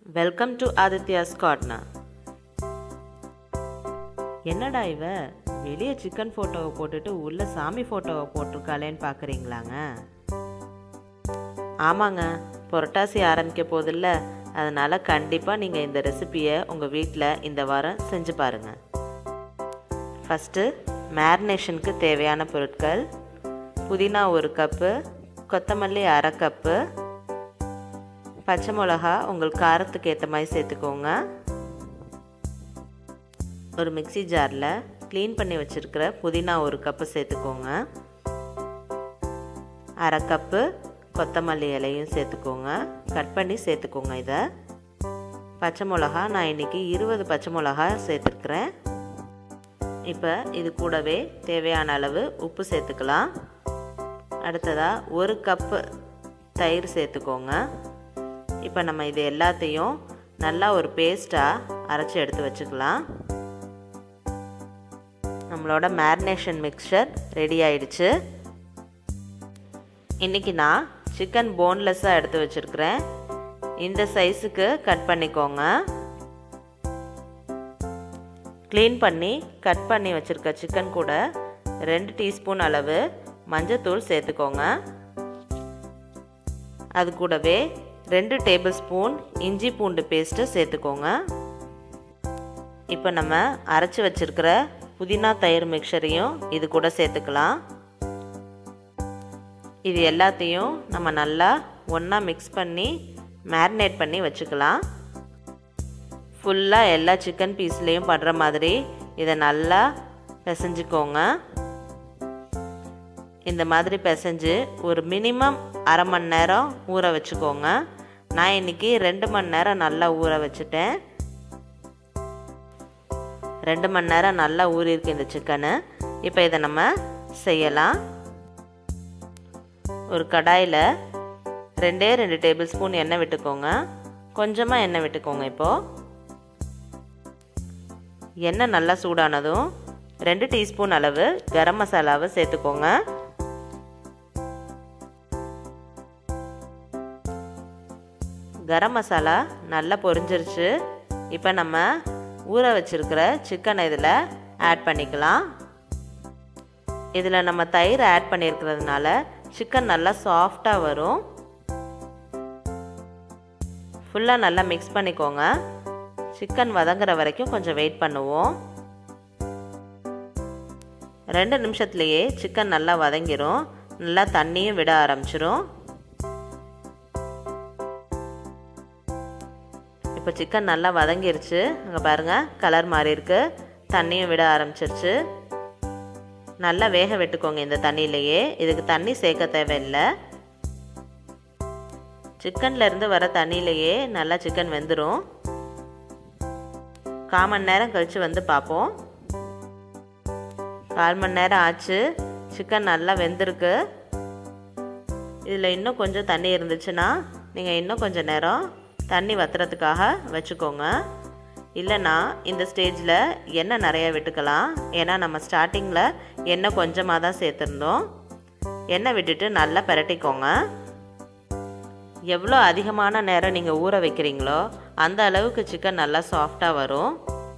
welcome to Aditya's corner என்னடா இவ வெளியே சிக்கன் ஃபோட்டோவை போட்டுட்டு உள்ள சாமி ஃபோட்டோவை போட்டிருக்காளேன்னு பார்க்குறீங்களாங்க ஆமாங்க புரட்டாசி ஆரம்பிக்க போதில்ல அதனால் கண்டிப்பாக நீங்கள் இந்த ரெசிப்பியை உங்கள் வீட்டில் இந்த வாரம் செஞ்சு பாருங்கள் ஃபஸ்ட்டு மேரினேஷனுக்கு தேவையான பொருட்கள் புதினா ஒரு கப்பு கொத்தமல்லி அரை கப்பு பச்சை மிளகா உங்கள் காரத்துக்கு ஏற்ற மாதிரி சேர்த்துக்கோங்க ஒரு மிக்சி ஜாரில் க்ளீன் பண்ணி வச்சுருக்கிற புதினா ஒரு கப்பு சேர்த்துக்கோங்க அரை கப்பு கொத்தமல்லி இலையும் சேர்த்துக்கோங்க கட் பண்ணி சேர்த்துக்கோங்க இதை பச்சை மிளகா நான் இன்றைக்கி இருபது பச்சை மிளகா சேர்த்துருக்குறேன் இப்போ இது கூடவே தேவையான அளவு உப்பு சேர்த்துக்கலாம் அடுத்ததாக ஒரு கப்பு தயிர் சேர்த்துக்கோங்க இப்போ நம்ம இது எல்லாத்தையும் நல்லா ஒரு பேஸ்ட்டாக அரைச்சி எடுத்து வச்சுக்கலாம் நம்மளோட மேரினேஷன் மிக்சர் ரெடி ஆயிடுச்சு இன்றைக்கி நான் சிக்கன் போன்லெஸ்ஸாக எடுத்து வச்சுருக்கிறேன் இந்த சைஸுக்கு கட் பண்ணிக்கோங்க க்ளீன் பண்ணி கட் பண்ணி வச்சுருக்க சிக்கன் கூட ரெண்டு டீஸ்பூன் அளவு மஞ்சத்தூள் சேர்த்துக்கோங்க அது கூடவே ரெண்டு டேபிள் ஸ்பூன் இஞ்சி பூண்டு பேஸ்ட்டு சேர்த்துக்கோங்க இப்போ நம்ம அரைச்சி வச்சுருக்கிற புதினா தயிர் மிக்சரையும் இது கூட சேர்த்துக்கலாம் இது எல்லாத்தையும் நம்ம நல்லா ஒன்றா மிக்ஸ் பண்ணி மேரினேட் பண்ணி வச்சுக்கலாம் ஃபுல்லாக எல்லா சிக்கன் பீஸ்லேயும் படுற மாதிரி இதை நல்லா பிசைஞ்சுக்கோங்க இந்த மாதிரி பிசைஞ்சு ஒரு மினிமம் அரை மணி நேரம் ஊற வச்சுக்கோங்க நான் இன்றைக்கி ரெண்டு மணி நேரம் நல்லா ஊற வச்சுட்டேன் ரெண்டு மணி நேரம் நல்லா ஊறியிருக்கு இந்த சிக்கனு இப்போ இதை நம்ம செய்யலாம் ஒரு கடாயில் ரெண்டே ரெண்டு டேபிள் ஸ்பூன் எண்ணெய் விட்டுக்கோங்க கொஞ்சமாக எண்ணெய் விட்டுக்கோங்க இப்போது எண்ணெய் நல்லா சூடானதும் ரெண்டு டீஸ்பூன் அளவு கரம் மசாலாவை சேர்த்துக்கோங்க கரம் மசாலா நல்லா பொரிஞ்சிருச்சு இப்போ நம்ம ஊற வச்சுருக்கிற சிக்கனை இதில் ஆட் பண்ணிக்கலாம் இதில் நம்ம தயிர் ஆட் பண்ணியிருக்கிறதுனால சிக்கன் நல்லா சாஃப்டாக வரும் ஃபுல்லாக நல்லா மிக்ஸ் பண்ணிக்கோங்க சிக்கன் வதங்குற வரைக்கும் கொஞ்சம் வெயிட் பண்ணுவோம் ரெண்டு நிமிஷத்துலேயே சிக்கன் நல்லா வதங்கிரும் நல்லா தண்ணியும் விட ஆரம்பிச்சிரும் இப்போ சிக்கன் நல்லா வதங்கிருச்சு அங்கே பாருங்கள் கலர் மாறி இருக்கு தண்ணியும் விட ஆரம்பிச்சிருச்சு நல்லா வேக விட்டுக்கோங்க இந்த தண்ணியிலையே இதுக்கு தண்ணி சேர்க்க தேவையில்லை சிக்கன்லேருந்து வர தண்ணியிலையே நல்லா சிக்கன் வெந்துடும் கால் மணி நேரம் கழித்து வந்து பார்ப்போம் கால் மணி நேரம் ஆச்சு சிக்கன் நல்லா வெந்திருக்கு இதில் இன்னும் கொஞ்சம் தண்ணி இருந்துச்சுன்னா நீங்கள் இன்னும் கொஞ்சம் நேரம் தண்ணி வத்துறதுக்காக வச்சுக்கோங்க இல்லைன்னா இந்த ஸ்டேஜில் எண்ணெய் நிறைய விட்டுக்கலாம் ஏன்னா நம்ம ஸ்டார்டிங்கில் எண்ணெய் கொஞ்சமாக தான் சேர்த்துருந்தோம் எண்ணெய் விட்டுட்டு நல்லா பரட்டிக்கோங்க எவ்வளோ அதிகமான நேரம் நீங்கள் ஊற வைக்கிறீங்களோ அந்த அளவுக்கு சிக்கன் நல்லா சாஃப்டாக வரும்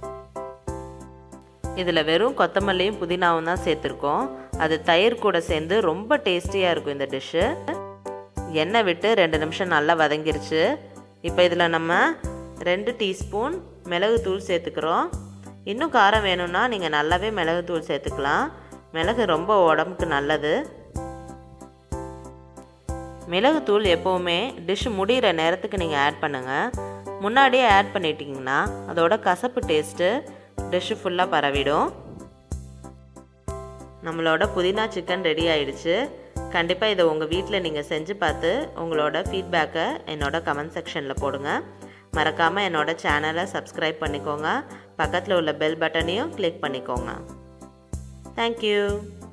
இதில் வெறும் கொத்தமல்லியும் புதினாவும் தான் சேர்த்துருக்கோம் அது தயிர் கூட சேர்ந்து ரொம்ப டேஸ்டியாக இருக்கும் இந்த டிஷ்ஷு எண்ணெய் விட்டு ரெண்டு நிமிஷம் நல்லா வதங்கிருச்சு இப்போ இதில் நம்ம ரெண்டு டீஸ்பூன் மிளகுத்தூள் சேர்த்துக்கிறோம் இன்னும் காரம் வேணும்னா நீங்கள் நல்லாவே மிளகுத்தூள் சேர்த்துக்கலாம் மிளகு ரொம்ப உடம்புக்கு நல்லது மிளகுத்தூள் எப்போவுமே டிஷ் முடிகிற நேரத்துக்கு நீங்கள் ஆட் பண்ணுங்கள் முன்னாடியே ஆட் பண்ணிட்டீங்கன்னா அதோட கசப்பு டேஸ்ட்டு டிஷ்ஷு ஃபுல்லாக பரவிடும் நம்மளோட புதினா சிக்கன் ரெடி ஆயிடுச்சு கண்டிப்பாக இதை உங்கள் வீட்டில் நீங்கள் செஞ்சு பார்த்து உங்களோட ஃபீட்பேக்கை என்னோட கமெண்ட் செக்ஷனில் போடுங்க மறக்காமல் என்னோட சேனலை சப்ஸ்கிரைப் பண்ணிக்கோங்க பக்கத்தில் உள்ள பெல் பட்டனையும் கிளிக் பண்ணிக்கோங்க தேங்க்யூ